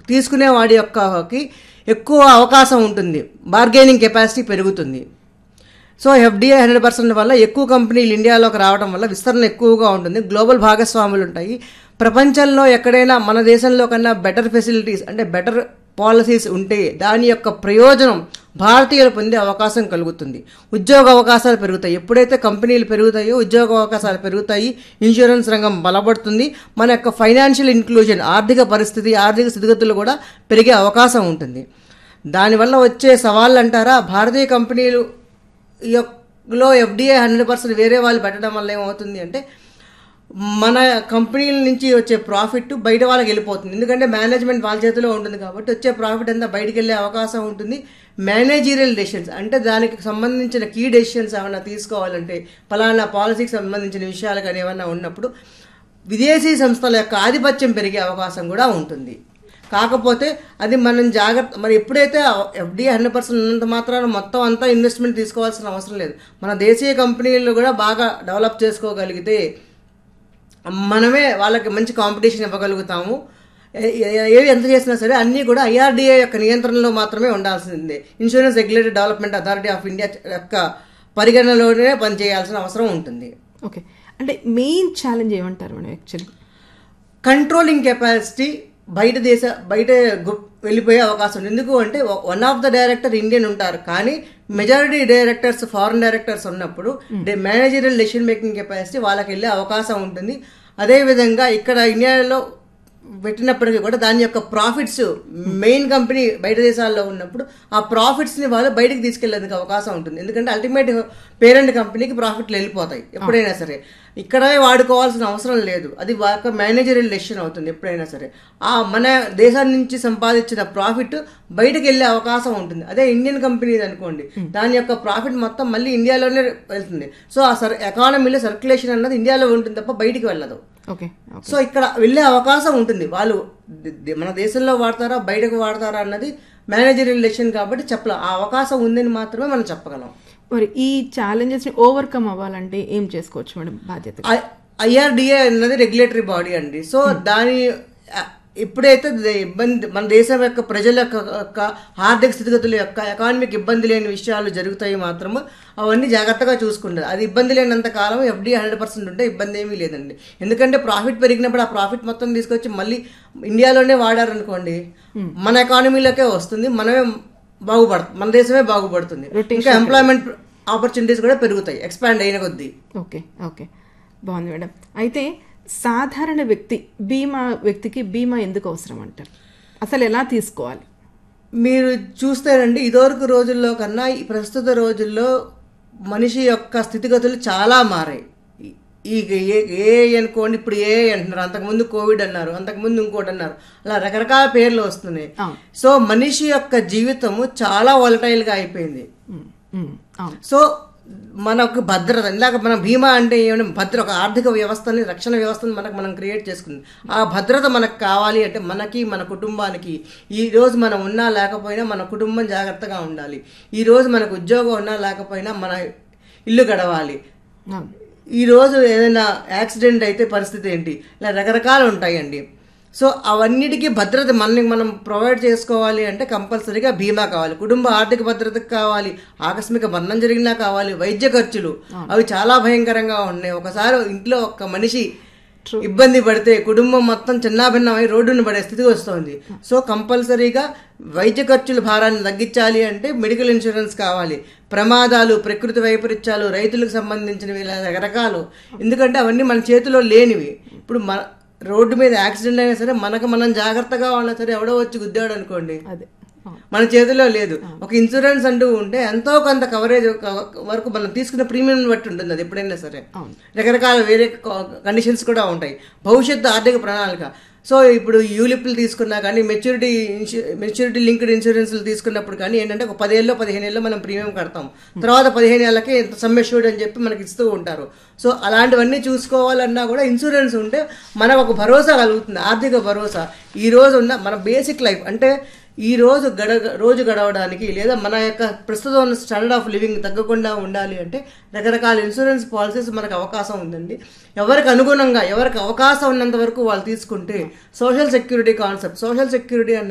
తీసుకునే వాడి యొక్కకి ఎక్కువ అవకాశం ఉంటుంది బార్గెనింగ్ కెపాసిటీ పెరుగుతుంది సో ఎఫ్డిఐ హండ్రెడ్ పర్సెంట్ వల్ల ఎక్కువ కంపెనీలు ఇండియాలోకి రావడం వల్ల విస్తరణ ఎక్కువగా ఉంటుంది గ్లోబల్ భాగస్వాములు ఉంటాయి ప్రపంచంలో ఎక్కడైనా మన దేశంలో కన్నా బెటర్ ఫెసిలిటీస్ అంటే బెటర్ పాలసీస్ ఉంటే దాని యొక్క ప్రయోజనం భారతీయులు పొందే అవకాశం కలుగుతుంది ఉద్యోగ అవకాశాలు పెరుగుతాయి ఎప్పుడైతే కంపెనీలు పెరుగుతాయో ఉద్యోగ అవకాశాలు పెరుగుతాయి ఇన్సూరెన్స్ రంగం బలపడుతుంది మన యొక్క ఫైనాన్షియల్ ఇంక్లూజన్ ఆర్థిక పరిస్థితి ఆర్థిక స్థితిగతులు కూడా పెరిగే అవకాశం ఉంటుంది దానివల్ల వచ్చే సవాళ్ళు అంటారా భారతీయ కంపెనీలు యొక్క- లో ఎఫ్డిఐ హండ్రెడ్ పర్సెంట్ వేరే వాళ్ళు పెట్టడం వల్ల ఏమవుతుంది అంటే మన కంపెనీల నుంచి వచ్చే ప్రాఫిట్ బయట వాళ్ళకి వెళ్ళిపోతుంది ఎందుకంటే మేనేజ్మెంట్ వాళ్ళ చేతిలో ఉంటుంది కాబట్టి వచ్చే ప్రాఫిట్ అంతా బయటికి వెళ్ళే అవకాశం ఉంటుంది మేనేజీరియల్ డెసిషన్స్ అంటే దానికి సంబంధించిన కీ డెసిషన్స్ ఏమైనా తీసుకోవాలంటే ఫలానా పాలసీకి సంబంధించిన విషయాలు కానీ ఏమైనా ఉన్నప్పుడు విదేశీ సంస్థల యొక్క ఆధిపత్యం పెరిగే అవకాశం కూడా ఉంటుంది కాకపోతే అది మనం జాగ్రత్త మరి ఎప్పుడైతే ఎఫ్డీ హండ్రెడ్ పర్సెంట్ ఉన్నంత మాత్రాన మొత్తం అంతా ఇన్వెస్ట్మెంట్ తీసుకోవాల్సిన అవసరం లేదు మన దేశీయ కంపెనీలు కూడా బాగా డెవలప్ చేసుకోగలిగితే మనమే వాళ్ళకి మంచి కాంపిటీషన్ ఇవ్వగలుగుతాము ఏ- ఏ- ఏవి ఎంత చేసినా సరే అన్నీ కూడా ఐఆర్డీఏ యొక్క నియంత్రణలో మాత్రమే ఉండాల్సిందే insurance regulatory development authority of India యొక్క పరిగణనలోనే పనిచేయాల్సిన అవసరం ఉంటుంది ఓకే అంటే మెయిన్ ఛాలెంజ్ ఏమంటారు మేడం యాక్చువల్లీ కంట్రోలింగ్ కెపాసిటీ బయట దేశ బయట గు- వెళ్ళిపోయే అవకాశం ఉంది ఎందుకు అంటే one of the director Indian ఉంటారు కానీ మెజారిటీ డైరెక్టర్స్ ఫారెన్ డైరెక్టర్స్ ఉన్నప్పుడు మేనేజరియల్ డెసిషన్ మేకింగ్ కెపాసిటీ వాళ్ళకి వెళ్ళే అవకాశం ఉంటుంది అదేవిధంగా ఇక్కడ ఇండియాలో పెట్టినప్పటికీ కూడా దాని యొక్క ప్రాఫిట్స్ మెయిన్ కంపెనీ బయట దేశాల్లో ఉన్నప్పుడు ఆ ప్రాఫిట్స్ని వాళ్ళు బయటకు తీసుకెళ్లేందుకు అవకాశం ఉంటుంది ఎందుకంటే అల్టిమేట్ పేరెంట్ కంపెనీకి ప్రాఫిట్లు వెళ్ళిపోతాయి ఎప్పుడైనా సరే ఇక్కడే వాడుకోవాల్సిన అవసరం లేదు అది ఒక మేనేజరియల్ డెసిషన్ అవుతుంది ఎప్పుడైనా సరే ఆ మన దేశం నుంచి సంపాదించిన ప్రాఫిట్ బయటకు వెళ్ళే అవకాశం ఉంటుంది అదే ఇండియన్ కంపెనీ అనుకోండి దాని యొక్క ప్రాఫిట్ మొత్తం మళ్ళీ ఇండియాలోనే వెళ్తుంది సో ఆ సర్ ఎకానమీలో సర్క్యులేషన్ అన్నది ఇండియాలో ఉంటుంది తప్ప బయటికి వెళ్ళదు ఓకే ఓకే సో ఇక్కడ వెళ్ళే అవకాశం ఉంటుంది వాళ్ళు ది- ది- మన దేశంలో వాడతారా బయటకు వాడతారా అన్నది మేనేజరియల్ డెసిషన్ కాబట్టి చెప్పలేం ఆ అవకాశం ఉందని మాత్రమే మనం చెప్పగలం మరి ఈ ఛాలెంజెస్ని ఓవర్కమ్ అవ్వాలంటే ఏం చేసుకోవచ్చు మేడం బాధ్యత ఐఆర్డిఏ అన్నది రెగ్యులేటరీ బాడీ అండి సో దాని ఆ, ఎప్పుడైతే ద- ఇబ్బంది మన దేశం యొక్క ప్రజల యొక్క యొక్క ఆర్థిక స్థితిగతుల యొక్క ఎకానమిక్ ఇబ్బంది లేని విషయాలు జరుగుతాయి మాత్రము అవన్నీ జాగ్రత్తగా చూసుకుంటారు అది ఇబ్బంది లేనంత కాలం ఎఫ్డీ హండ్రెడ్ పర్సెంట్ ఉంటే ఇబ్బంది ఏమీ లేదండి ఎందుకంటే ప్రాఫిట్ పెరిగినప్పుడు ఆ ప్రాఫిట్ మొత్తం తీసుకొచ్చి మళ్ళీ ఇండియాలోనే వాడారనుకోండి మన ఎకానమీలోకే వస్తుంది మనమే బాగుపడుతుంది మన దేశమే బాగుపడుతుంది ఇంకా ఎంప్లాయ్మెంట్ ఆపర్చునిటీస్ కూడా పెరుగుతాయి ఎక్స్పాండ్ అయిన కొద్దీ ఓకే ఓకే బాగుంది మేడం అయితే సాధారణ వ్యక్తి బీమా వ్యక్తికి బీమా ఎందుకు అవసరం అంటారు అసలు ఎలా తీసుకోవాలి మీరు చూస్తేనండి ఇదివరకు రోజుల్లో కన్నా ఈ ప్రస్తుత రోజుల్లో మనిషి యొక్క స్థితిగతులు చాలా మారాయి ఈ- ఈ ఏ- ఏ అనుకోండి ఇప్పుడు ఏ అంటున్నారు అంతకుముందు కోవిడ్ అన్నారు అంతకుముందు ఇంకోటి అన్నారు అలా రకరకాల పేర్లు వస్తున్నాయి అవును. సో మనిషి యొక్క జీవితము చాలా వాలటైల్గా అయిపోయింది ఉమ్, ఉమ్, అవును సో మనకు భద్రత ఇందాక మనం బీమా అంటే ఏమైనా భద్ర ఒక ఆర్థిక వ్యవస్థని రక్షణ వ్యవస్థని మనకు మనం క్రియేట్ చేసుకుంది ఆ భద్రత మనకు కావాలి అంటే మనకి మన కుటుంబానికి ఈ రోజు మనం ఉన్నా లేకపోయినా మన కుటుంబం జాగ్రత్తగా ఉండాలి ఈ రోజు మనకు ఉద్యోగం ఉన్నా లేకపోయినా మన ఇల్లు గడవాలి అవును ఈ రోజు ఏదైనా యాక్సిడెంట్ అయితే పరిస్థితి ఏంటి ఇలా రకరకాలు ఉంటాయండి సో అవన్నిటికీ భద్రత మనకి మనం ప్రొవైడ్ చేసుకోవాలి అంటే కంపల్సరీగా బీమా కావాలి కుటుంబ ఆర్థిక భద్రతకు కావాలి ఆకస్మిక మరణం జరిగినా కావాలి వైద్య ఖర్చులు అవి చాలా భయంకరంగా ఉన్నాయి ఒకసారి ఇంట్లో ఒక మనిషి ఇబ్బంది పడితే కుటుంబం మొత్తం చిన్నాభిన్నమై రోడ్డును పడే స్థితి వస్తుంది సో కంపల్సరీగా వైద్య ఖర్చుల భారాన్ని తగ్గించాలి అంటే మెడికల్ ఇన్సూరెన్స్ కావాలి ప్రమాదాలు ప్రకృతి వైపరీత్యాలు రైతులకు సంబంధించినవి ఇలా రకరకాలు ఎందుకంటే అవన్నీ మన చేతిలో లేనివి ఇప్పుడు మన రోడ్డు మీద యాక్సిడెంట్ అయినా సరే మనకు మనం జాగ్రత్తగా ఉన్నా సరే ఎవడో వచ్చి గుద్దాడు అనుకోండి అదే అవును. మన చేతిలో లేదు ఒక ఇన్సూరెన్స్ అంటూ ఉంటే ఎంతో కొంత కవరేజ్ వరకు మనం తీసుకున్న ప్రీమియం బట్టి ఉంటుంది అది ఎప్పుడైనా సరే అవును. రకరకాల వేరే కండిషన్స్ కూడా ఉంటాయి భవిష్యత్తు ఆర్థిక ప్రణాళిక సో ఇప్పుడు యూలిప్లు తీసుకున్నా కానీ మెచ్యూరిటీ మెచ్యూరిటీ లింక్డ్ ఇన్సూరెన్స్లు తీసుకున్నప్పుడు కానీ ఏంటంటే ఒక పదేళ్ళలో పదిహేను ఏళ్ళలో మనం ప్రీమియం కడతాం తర్వాత పదిహేను ఏళ్ళకి ఇంత సమ్మెష్యూర్డ్ అని చెప్పి మనకి ఇస్తూ ఉంటారు సో అలాంటివన్నీ చూసుకోవాలన్నా కూడా ఇన్సూరెన్స్ ఉంటే మనకు ఒక భరోసా కలుగుతుంది ఆర్థిక భరోసా ఈ రోజు ఉన్న మన బేసిక్ లైఫ్ అంటే ఈ రోజు గడ రోజు గడవడానికి లేదా మన యొక్క ప్రస్తుతం ఉన్న స్టాండర్డ్ ఆఫ్ లివింగ్ తగ్గకుండా ఉండాలి అంటే రకరకాల ఇన్సూరెన్స్ పాలసీస్ మనకు అవకాశం ఉందండి ఎవరికి అనుగుణంగా ఎవరికి అవకాశం ఉన్నంత వరకు వాళ్ళు తీసుకుంటే social security concept social security అన్న